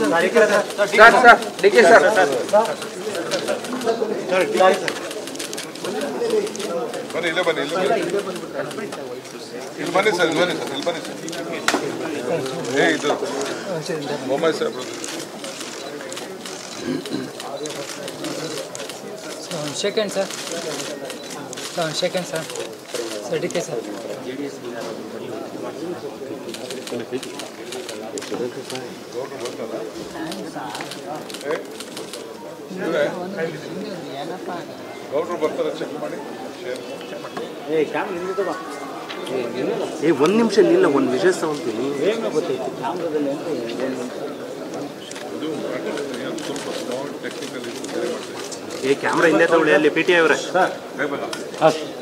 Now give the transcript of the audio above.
Sir sir D K sir ಬನ್ನಿ ಇಲ್ಲೇ ಬನ್ನಿ ಇಲ್ಲೇ ಬನ್ನಿ ಇಲ್ಲಿ ಬನ್ನಿ ಸರ್ ಇಲ್ಲಿ ಬನ್ನಿ ಸರ್ ಇಲ್ಲಿ ಬನ್ನಿ ಸರ್ ಏ ಇದು ಬೊಮ್ಮಾಯಿ ಸಾಹೇಬ್ರು ಒಂದು ಸೆಕೆಂಡ್ ಸರ್ ಒಂದು second sir sir D K sir ಗೌಡ್ರು ಬಂದಲ್ಲ ಏ ಇವ್ರೇ? ಗೌಡ್ರು ಬರ್ತಾರೆ ಚೆಕ್ ಮಾಡಿ ಶೇರ್ ಏ ಒಂದು ನಿಮಿಷ ನಿಲ್ಲ ಒಂದು ವಿಷಯ ತಗೊಂತೀನಿ ಇದು ಏನು ಸ್ವಲ್ಪ ಸ್ಮಾಲ್ ಟೆಕ್ನಿಕಲ್ ಇದು ಬೇರೆ ಮಾಡ್ತೀವಿ ಏ ಕ್ಯಾಮ್ರಾ ಹಿಂದೆ ತಗೊಳ್ಳಿ ಅಲ್ಲಿ ಪಿ ಟಿ ಅವರೇ ಕೈ ಬಲ್ಲ